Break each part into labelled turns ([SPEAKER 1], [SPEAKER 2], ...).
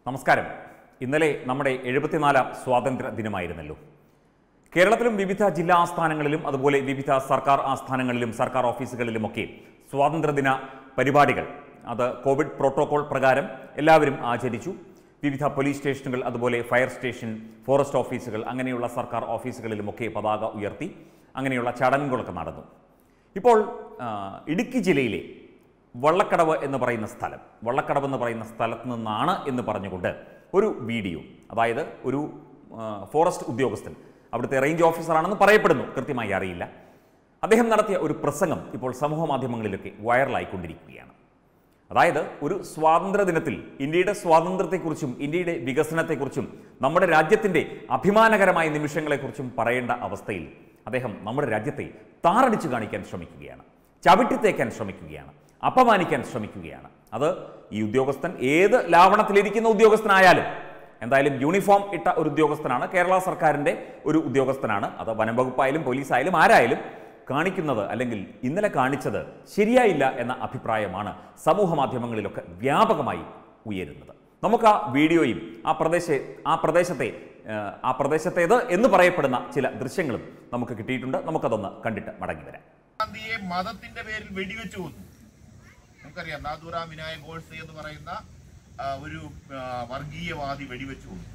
[SPEAKER 1] നമസ്കാരം ഇന്നലെ നമ്മുടെ എഴുപത്തിനാലാം സ്വാതന്ത്ര്യ ദിനമായിരുന്നല്ലോ കേരളത്തിലും വിവിധ ജില്ലാ ആസ്ഥാനങ്ങളിലും അതുപോലെ വിവിധ സർക്കാർ ആസ്ഥാനങ്ങളിലും സർക്കാർ ഓഫീസുകളിലുമൊക്കെ സ്വാതന്ത്ര്യദിന പരിപാടികൾ അത് കോവിഡ് പ്രോട്ടോകോൾ പ്രകാരം എല്ലാവരും ആചരിച്ചു വിവിധ പോലീസ് സ്റ്റേഷനുകൾ അതുപോലെ ഫയർ സ്റ്റേഷൻ ഫോറസ്റ്റ് ഓഫീസുകൾ അങ്ങനെയുള്ള സർക്കാർ ഓഫീസുകളിലുമൊക്കെ പതാക ഉയർത്തി അങ്ങനെയുള്ള ചടങ്ങുകളൊക്കെ നടന്നു ഇപ്പോൾ ആ, ഇടുക്കി ജില്ലയിലെ വള്ളക്കടവ് എന്ന് പറയുന്ന സ്ഥലം വള്ളക്കടവ് എന്ന് പറയുന്ന സ്ഥലത്ത് നിന്നാണ് എന്ന് പറഞ്ഞുകൊണ്ട് ഒരു വീഡിയോ അതായത് ഒരു ആ, ഫോറസ്റ്റ് ഉദ്യോഗസ്ഥൻ അവിടുത്തെ റേഞ്ച് ഓഫീസറാണെന്ന് പറയപ്പെടുന്നു കൃത്യമായി അറിയില്ല അദ്ദേഹം നടത്തിയ ഒരു പ്രസംഗം ഇപ്പോൾ സമൂഹ മാധ്യമങ്ങളിലൊക്കെ വൈറലായിക്കൊണ്ടിരിക്കുകയാണ് അതായത് ഒരു സ്വാതന്ത്ര്യ ദിനത്തിൽ ഇന്ത്യയുടെ സ്വാതന്ത്ര്യത്തെക്കുറിച്ചും ഇന്ത്യയുടെ വികസനത്തെക്കുറിച്ചും നമ്മുടെ രാജ്യത്തിൻ്റെ അഭിമാനകരമായ നിമിഷങ്ങളെക്കുറിച്ചും പറയേണ്ട അവസ്ഥയിൽ അദ്ദേഹം നമ്മുടെ രാജ്യത്തെ താറടിച്ചു കാണിക്കാൻ ശ്രമിക്കുകയാണ് ചവിട്ടിത്തേക്കാൻ ശ്രമിക്കുകയാണ് അപമാനിക്കാൻ ശ്രമിക്കുകയാണ് അത് ഈ ഉദ്യോഗസ്ഥൻ ഏത് ലാവണത്തിലിരിക്കുന്ന ഉദ്യോഗസ്ഥനായാലും എന്തായാലും യൂണിഫോം ഇട്ട ഒരു ഉദ്യോഗസ്ഥനാണ് കേരള സർക്കാരിൻ്റെ ഒരു ഉദ്യോഗസ്ഥനാണ് അത് വനം വകുപ്പായാലും പോലീസായാലും ആരായാലും കാണിക്കുന്നത് അല്ലെങ്കിൽ ഇന്നലെ കാണിച്ചത് ശരിയായില്ല എന്ന അഭിപ്രായമാണ് സമൂഹ മാധ്യമങ്ങളിലൊക്കെ വ്യാപകമായി ഉയരുന്നത് നമുക്ക് ആ വീഡിയോയും ആ പ്രദേശ ആ പ്രദേശത്തെ ആ, ആ പ്രദേശത്തേത് എന്ന് പറയപ്പെടുന്ന ചില ദൃശ്യങ്ങളും നമുക്ക് കിട്ടിയിട്ടുണ്ട് നമുക്കതൊന്ന് കണ്ടിട്ട് മടങ്ങി വരാം
[SPEAKER 2] ഗാന്ധിയെ മതത്തിന്റെ പേരിൽ വെടിവെച്ചു കൊന്നു നമുക്കറിയാം നാദൂറാം വിനായക് ഗോഡ്സെ എന്ന് പറയുന്ന ആ, ഒരു ആ, വർഗീയവാദി വെടിവെച്ചു കൊന്നു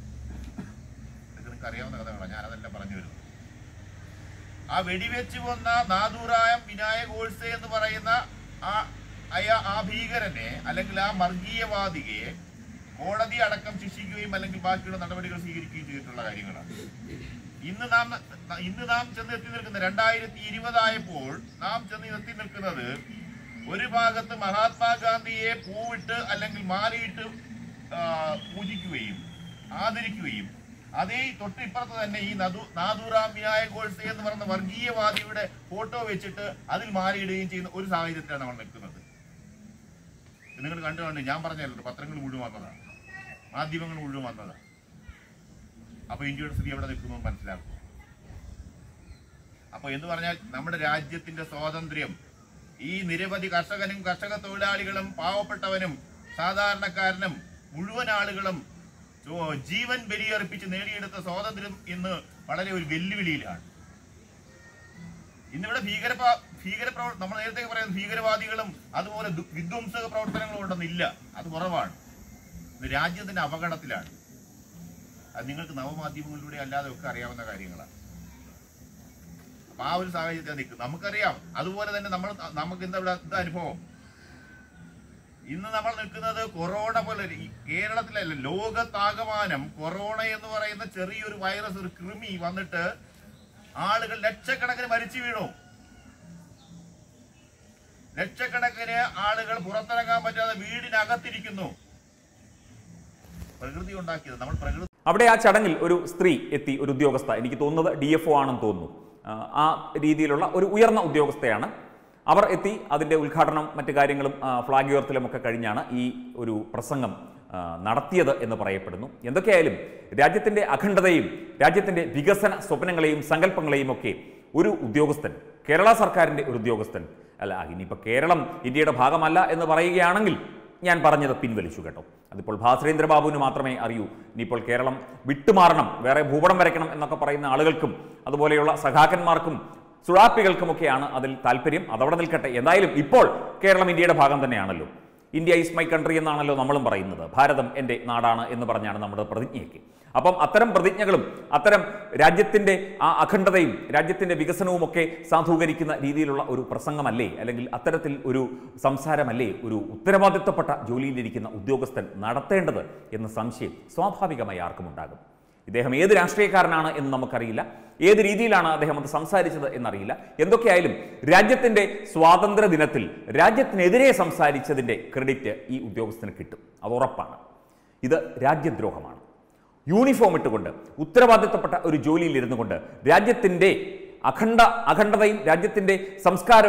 [SPEAKER 2] ഇതൊക്കെ നിങ്ങൾക്ക് അറിയാവുന്ന കഥകളാണ് ഞാനതെല്ലാം പറഞ്ഞു വരുന്നത് ആ വെടിവെച്ച് കൊന്ന നാദൂറായം വിനായക് ഗോഡ്സെ എന്ന് പറയുന്ന ആ അയ ആ ഭീകരനെ അല്ലെങ്കിൽ ആ വർഗീയവാദിയെ കോടതി അടക്കം ശിക്ഷിക്കുകയും അല്ലെങ്കിൽ ബാക്കിയുള്ള നടപടികൾ സ്വീകരിക്കുകയും ചെയ്തിട്ടുള്ള കാര്യങ്ങളാണ് ഇന്ന് നാം ഇന്ന് നാം ചെന്ന് എത്തി നിൽക്കുന്ന രണ്ടായിരത്തി ഇരുപതായപ്പോൾ നാം ചെന്ന് എത്തി നിൽക്കുന്നത് ഒരു ഭാഗത്ത് മഹാത്മാഗാന്ധിയെ പൂവിട്ട് അല്ലെങ്കിൽ മാലയിട്ട് ആ, പൂജിക്കുകയും ആദരിക്കുകയും അതേ തൊട്ടിപ്പുറത്ത് തന്നെ ഈ നദു നാദുറാം വിനായക് ഗോഡ്സെ എന്ന് പറയുന്ന വർഗീയവാദിയുടെ ഫോട്ടോ വെച്ചിട്ട് അതിൽ മാലയിടുകയും ചെയ്യുന്ന ഒരു സാഹചര്യത്തിലാണ് നമ്മൾ നിൽക്കുന്നത് ഇത് നിങ്ങൾ കണ്ടു കണ്ടു ഞാൻ പറഞ്ഞല്ലോ പത്രങ്ങൾ മുഴുവൻ വന്നതാണ് മാധ്യമങ്ങൾ മുഴുവൻ വന്നതാണ് അപ്പൊ ഇന്ത്യയുടെ സ്ഥിതി എവിടെ നിൽക്കുന്നു എന്ന് മനസ്സിലാക്കും അപ്പൊ എന്ന് പറഞ്ഞാൽ നമ്മുടെ രാജ്യത്തിന്റെ സ്വാതന്ത്ര്യം ഈ നിരവധി കർഷകനും കർഷക തൊഴിലാളികളും പാവപ്പെട്ടവനും സാധാരണക്കാരനും മുഴുവൻ ആളുകളും ജോ- ജീവൻ ബലിയർപ്പിച്ച് നേടിയെടുത്ത സ്വാതന്ത്ര്യം ഇന്ന് വളരെ ഒരു വെല്ലുവിളിയിലാണ് ഇന്നിവിടെ ഭീകര ഭീകര പ്രവർ നമ്മൾ നേരത്തെ പറയുന്ന ഭീകരവാദികളും അതുപോലെ ദു- വിധ്വംസക പ്രവർത്തനങ്ങളും ഉണ്ടെന്നില്ല അത് കുറവാണ് ഇത് രാജ്യത്തിന്റെ അപകടത്തിലാണ് അത് നിങ്ങൾക്ക് നവമാധ്യമങ്ങളിലൂടെ അല്ലാതെ ഒക്കെ അറിയാവുന്ന കാര്യങ്ങളാണ് അപ്പൊ ആ ഒരു സാഹചര്യത്തിൽ നിൽക്കും നമുക്കറിയാം അതുപോലെ തന്നെ നമ്മൾ നമുക്ക് എന്താ ഇവിടെ എന്താ അനുഭവം ഇന്ന് നമ്മൾ നിൽക്കുന്നത് കൊറോണ പോലെ ഒരു- ഈ കേരളത്തിലല്ല ലോകത്താകമാനം കൊറോണ എന്ന് പറയുന്ന ചെറിയൊരു വൈറസ് ഒരു കൃമി വന്നിട്ട് ആളുകൾ ലക്ഷക്കണക്കിന് മരിച്ചു വീണു ലക്ഷക്കണക്കിന് ആളുകൾ പുറത്തിറങ്ങാൻ പറ്റാതെ വീടിനകത്തിരിക്കുന്നു പ്രകൃതി ഉണ്ടാക്കിയത് നമ്മൾ പ്രകൃതി
[SPEAKER 1] അവിടെ ആ ചടങ്ങിൽ ഒരു സ്ത്രീ എത്തി ഒരു ഉദ്യോഗസ്ഥ എനിക്ക് തോന്നുന്നത് ഡി എഫ് ഒ ആണെന്ന് തോന്നുന്നു ആ, ആ രീതിയിലുള്ള ഒരു ഉയർന്ന ഉദ്യോഗസ്ഥയാണ് അവർ എത്തി അതിൻ്റെ ഉദ്ഘാടനം മറ്റു കാര്യങ്ങളും ആ, ഫ്ലാഗ് ഉയർത്തലും ഒക്കെ കഴിഞ്ഞാണ് ഈ ഒരു പ്രസംഗം ആ, നടത്തിയത് എന്ന് പറയപ്പെടുന്നു എന്തൊക്കെയായാലും രാജ്യത്തിൻ്റെ അഖണ്ഡതയും രാജ്യത്തിൻ്റെ വികസന സ്വപ്നങ്ങളെയും സങ്കല്പങ്ങളെയും ഒക്കെ ഒരു ഉദ്യോഗസ്ഥൻ കേരള സർക്കാരിൻ്റെ ഒരു ഉദ്യോഗസ്ഥൻ അല്ല ഇനിയിപ്പോൾ കേരളം ഇന്ത്യയുടെ ഭാഗമല്ല എന്ന് പറയുകയാണെങ്കിൽ ഞാൻ പറഞ്ഞത് പിൻവലിച്ചു കേട്ടോ അതിപ്പോൾ ഭാസ്കരേന്ദ്ര ബാബുവിന് മാത്രമേ അറിയൂ ഇനിയിപ്പോൾ കേരളം വിട്ടുമാറണം വേറെ ഭൂപടം വരയ്ക്കണം എന്നൊക്കെ പറയുന്ന ആളുകൾക്കും അതുപോലെയുള്ള സഖാക്കന്മാർക്കും സുഴാപ്പികൾക്കുമൊക്കെയാണ് അതിൽ താല്പര്യം അതവിടെ നിൽക്കട്ടെ എന്തായാലും ഇപ്പോൾ കേരളം ഇന്ത്യയുടെ ഭാഗം തന്നെയാണല്ലോ ഇന്ത്യ ഈസ് മൈ കൺട്രി എന്നാണല്ലോ നമ്മളും പറയുന്നത് ഭാരതം എൻ്റെ നാടാണ് എന്ന് പറഞ്ഞാണ് നമ്മുടെ പ്രതിജ്ഞയൊക്കെ അപ്പം അത്തരം പ്രതിജ്ഞകളും അത്തരം രാജ്യത്തിൻ്റെ ആ അഖണ്ഡതയും രാജ്യത്തിൻ്റെ വികസനവും ഒക്കെ സാധൂകരിക്കുന്ന രീതിയിലുള്ള ഒരു പ്രസംഗമല്ലേ അല്ലെങ്കിൽ അത്തരത്തിൽ ഒരു സംസാരമല്ലേ ഒരു ഉത്തരവാദിത്തപ്പെട്ട ജോലിയിലിരിക്കുന്ന ഉദ്യോഗസ്ഥൻ നടത്തേണ്ടത് എന്ന സംശയം സ്വാഭാവികമായി ആർക്കും ഉണ്ടാകും ഇദ്ദേഹം ഏത് രാഷ്ട്രീയക്കാരനാണ് എന്ന് നമുക്കറിയില്ല ഏത് രീതിയിലാണ് അദ്ദേഹം അത് സംസാരിച്ചത് എന്നറിയില്ല എന്തൊക്കെയായാലും രാജ്യത്തിൻ്റെ സ്വാതന്ത്ര്യ ദിനത്തിൽ രാജ്യത്തിനെതിരെ സംസാരിച്ചതിൻ്റെ ക്രെഡിറ്റ് ഈ ഉദ്യോഗസ്ഥന് കിട്ടും അത് ഉറപ്പാണ് ഇത് രാജ്യദ്രോഹമാണ് യൂണിഫോം ഇട്ടുകൊണ്ട് ഉത്തരവാദിത്തപ്പെട്ട ഒരു ജോലിയിൽ ഇരുന്നു കൊണ്ട് രാജ്യത്തിൻ്റെ അഖണ്ഡ അഖണ്ഡതയും രാജ്യത്തിൻ്റെ സംസ്കാരവും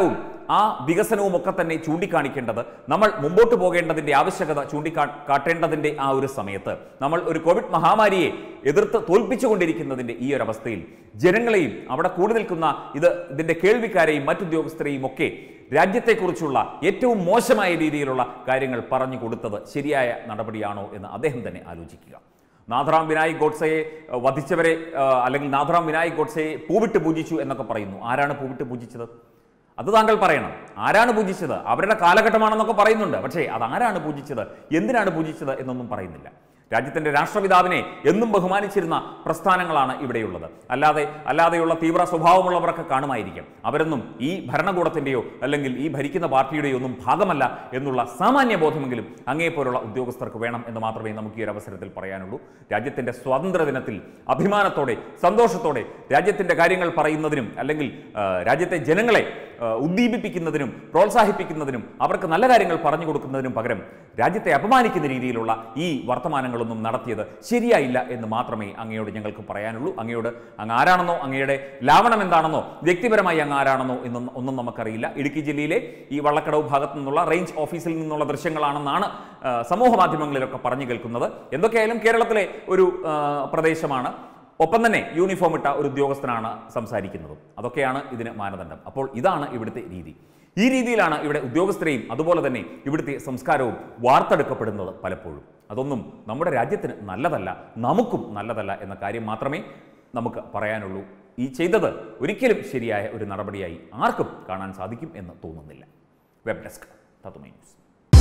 [SPEAKER 1] ആ വികസനവും ഒക്കെ തന്നെ ചൂണ്ടിക്കാണിക്കേണ്ടത് നമ്മൾ മുമ്പോട്ട് പോകേണ്ടതിന്റെ ആവശ്യകത ചൂണ്ടിക്കാ കാട്ടേണ്ടതിന്റെ ആ ഒരു സമയത്ത് നമ്മൾ ഒരു കോവിഡ് മഹാമാരിയെ എതിർത്ത് തോൽപ്പിച്ചുകൊണ്ടിരിക്കുന്നതിന്റെ ഈ ഒരു അവസ്ഥയിൽ ജനങ്ങളെയും അവിടെ കൂടി നിൽക്കുന്ന ഇത് ഇതിന്റെ കേൾവിക്കാരെയും മറ്റുദ്യോഗസ്ഥരെയും ഒക്കെ രാജ്യത്തെക്കുറിച്ചുള്ള ഏറ്റവും മോശമായ രീതിയിലുള്ള കാര്യങ്ങൾ പറഞ്ഞു കൊടുത്തത് ശരിയായ നടപടിയാണോ എന്ന് അദ്ദേഹം തന്നെ ആലോചിക്കുക നാഥറാം വിനായക് ഗോഡ്സയെ അഹ്, വധിച്ചവരെ അഹ്, അല്ലെങ്കിൽ നാഥറാം വിനായക് ഗോഡ്സയെ പൂവിട്ട് പൂജിച്ചു എന്നൊക്കെ പറയുന്നു ആരാണ് പൂവിട്ട് പൂജിച്ചത് അത് താങ്കൾ പറയണം ആരാണ് പൂജിച്ചത് അവരുടെ കാലഘട്ടമാണെന്നൊക്കെ പറയുന്നുണ്ട് പക്ഷേ അത് ആരാണ് പൂജിച്ചത് എന്തിനാണ് പൂജിച്ചത് എന്നൊന്നും പറയുന്നില്ല രാജ്യത്തിന്റെ രാഷ്ട്രപിതാവിനെ എന്നും ബഹുമാനിച്ചിരുന്ന പ്രസ്ഥാനങ്ങളാണ് ഇവിടെയുള്ളത് അല്ലാതെ അല്ലാതെയുള്ള തീവ്ര സ്വഭാവമുള്ളവരൊക്കെ കാണുമായിരിക്കും അവരൊന്നും ഈ ഭരണകൂടത്തിന്റെയോ അല്ലെങ്കിൽ ഈ ഭരിക്കുന്ന പാർട്ടിയുടെയോ ഒന്നും ഭാഗമല്ല എന്നുള്ള സാമാന്യ ബോധമെങ്കിലും അങ്ങേപ്പോലുള്ള ഉദ്യോഗസ്ഥർക്ക് വേണം എന്ന് മാത്രമേ നമുക്ക് ഈ ഒരു അവസരത്തിൽ പറയാനുള്ളൂ രാജ്യത്തിന്റെ സ്വാതന്ത്ര്യ ദിനത്തിൽ അഭിമാനത്തോടെ സന്തോഷത്തോടെ രാജ്യത്തിന്റെ കാര്യങ്ങൾ പറയുന്നതിനും അല്ലെങ്കിൽ ആ, രാജ്യത്തെ ജനങ്ങളെ ആ, ഉദ്ദീപിപ്പിക്കുന്നതിനും പ്രോത്സാഹിപ്പിക്കുന്നതിനും അവർക്ക് നല്ല കാര്യങ്ങൾ പറഞ്ഞു കൊടുക്കുന്നതിനും പകരം രാജ്യത്തെ അപമാനിക്കുന്ന രീതിയിലുള്ള ഈ വർത്തമാനങ്ങളൊന്നും നടത്തിയത് ശരിയായില്ല എന്ന് മാത്രമേ അങ്ങയോട് ഞങ്ങൾക്ക് പറയാനുള്ളൂ അങ്ങയോട് അങ്ങ് ആരാണെന്നോ അങ്ങയുടെ ലാവണം എന്താണെന്നോ വ്യക്തിപരമായി അങ്ങ് ആരാണെന്നോ എന്നൊന്നും ഒന്നും നമുക്കറിയില്ല ഇടുക്കി ജില്ലയിലെ ഈ വള്ളക്കടവ് ഭാഗത്തു നിന്നുള്ള റേഞ്ച് ഓഫീസിൽ നിന്നുള്ള ദൃശ്യങ്ങളാണെന്നാണ് ആ, സമൂഹ മാധ്യമങ്ങളിലൊക്കെ പറഞ്ഞു കേൾക്കുന്നത് എന്തൊക്കെയായാലും കേരളത്തിലെ ഒരു ആ, പ്രദേശമാണ് ഒപ്പം തന്നെ യൂണിഫോം ഇട്ട ഒരു ഉദ്യോഗസ്ഥനാണ് സംസാരിക്കുന്നത് അതൊക്കെയാണ് ഇതിന് മാനദണ്ഡം അപ്പോൾ ഇതാണ് ഇവിടുത്തെ രീതി ഈ രീതിയിലാണ് ഇവിടെ ഉദ്യോഗസ്ഥരെയും അതുപോലെ തന്നെ ഇവിടുത്തെ സംസ്കാരവും വാർത്തെടുക്കപ്പെടുന്നത് പലപ്പോഴും അതൊന്നും നമ്മുടെ രാജ്യത്തിന് നല്ലതല്ല നമുക്കും നല്ലതല്ല എന്ന കാര്യം മാത്രമേ നമുക്ക് പറയാനുള്ളൂ ഈ ചെയ്തത് ഒരിക്കലും ശരിയായ ഒരു നടപടിയായി ആർക്കും കാണാൻ സാധിക്കും എന്ന് തോന്നുന്നില്ല വെബ് ഡെസ്ക് തത്തുമൈ ന്യൂസ്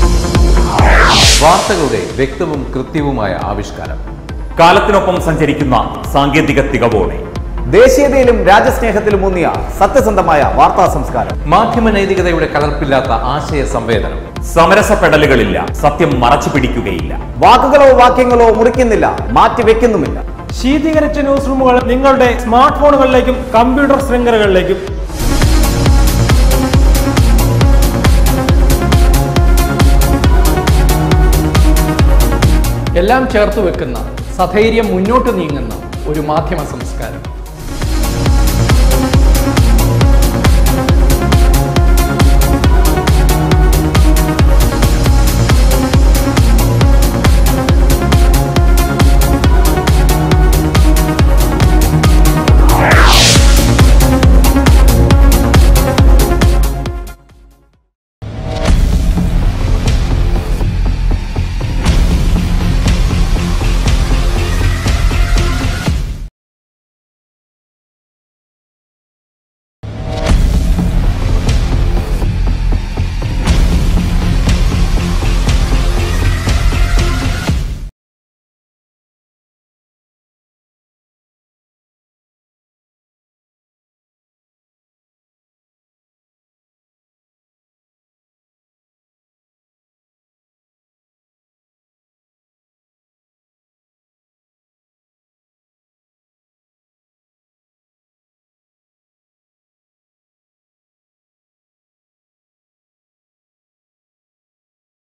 [SPEAKER 3] വാർത്തകളുടെ വ്യക്തവും കൃത്യവുമായ ആവിഷ്കാരം
[SPEAKER 1] കാലത്തിനൊപ്പം സഞ്ചരിക്കുന്ന സാങ്കേതിക തികവോടെ
[SPEAKER 4] ദേശീയതയിലും രാജ്യസ്നേഹത്തിലും ഊന്നിയ സത്യസന്ധമായ വാർത്താ സംസ്കാരം
[SPEAKER 3] മാധ്യമ നൈതികതയുടെ കലർപ്പില്ലാത്ത ആശയ സംവേദനം
[SPEAKER 1] സമരസപ്പെടലുകളില്ല സത്യം മറച്ചു പിടിക്കുകയില്ല
[SPEAKER 4] വാക്കുകളോ വാക്യങ്ങളോ മുറിക്കുന്നില്ല മാറ്റിവെക്കുന്നുമില്ല
[SPEAKER 5] ശീതീകരിച്ച ന്യൂസ് റൂമുകൾ നിങ്ങളുടെ സ്മാർട്ട് ഫോണുകളിലേക്കും കമ്പ്യൂട്ടർ ശൃംഖലകളിലേക്കും
[SPEAKER 6] എല്ലാം ചേർത്ത് വെക്കുന്ന സധൈര്യം മുന്നോട്ട് നീങ്ങുന്ന ഒരു മാധ്യമ സംസ്കാരം